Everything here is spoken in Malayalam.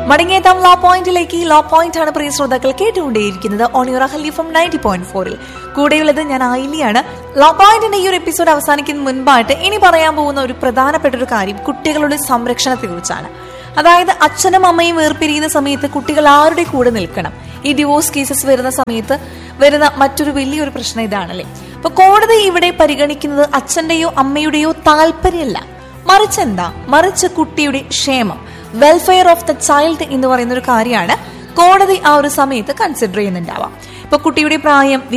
മടങ്ങിയെത്താം ലോ പോയിന്റിലേക്ക് ലോ പോയിന്റ് ആണ് പ്രിയ ശ്രോതാക്കൾ കേട്ടുകൊണ്ടേയിരിക്കുന്നത് ഓണിയോറ ഹല്ലി ഫ്രം നയൻറ്റി പോയിന്റ് ഫോറിൽ കൂടെയുള്ളത് ഞാൻ ആയിലിയാണ് ലോ പോയിന്റിന്റെ ഈ ഒരു എപ്പിസോഡ് അവസാനിക്കുന്ന മുൻപായിട്ട് ഇനി പറയാൻ പോകുന്ന ഒരു പ്രധാനപ്പെട്ട ഒരു കാര്യം കുട്ടികളുടെ സംരക്ഷണത്തെ കുറിച്ചാണ് അതായത് അച്ഛനും അമ്മയും വേർപിരിയുന്ന സമയത്ത് കുട്ടികൾ ആരുടെ കൂടെ നിൽക്കണം ഈ ഡിവോഴ്സ് കേസസ് വരുന്ന സമയത്ത് വരുന്ന മറ്റൊരു വലിയൊരു പ്രശ്നം ഇതാണല്ലേ അപ്പൊ കോടതി ഇവിടെ പരിഗണിക്കുന്നത് അച്ഛന്റെയോ അമ്മയുടെയോ താല്പര്യമല്ല മറിച്ച് എന്താ മറിച്ച് കുട്ടിയുടെ ക്ഷേമം വെൽഫെയർ ഓഫ് ദ ചൈൽഡ് എന്ന് പറയുന്ന ഒരു കാര്യമാണ് കോടതി ആ ഒരു സമയത്ത് കൺസിഡർ ചെയ്യുന്നുണ്ടാവാം ഇപ്പൊ കുട്ടിയുടെ പ്രായം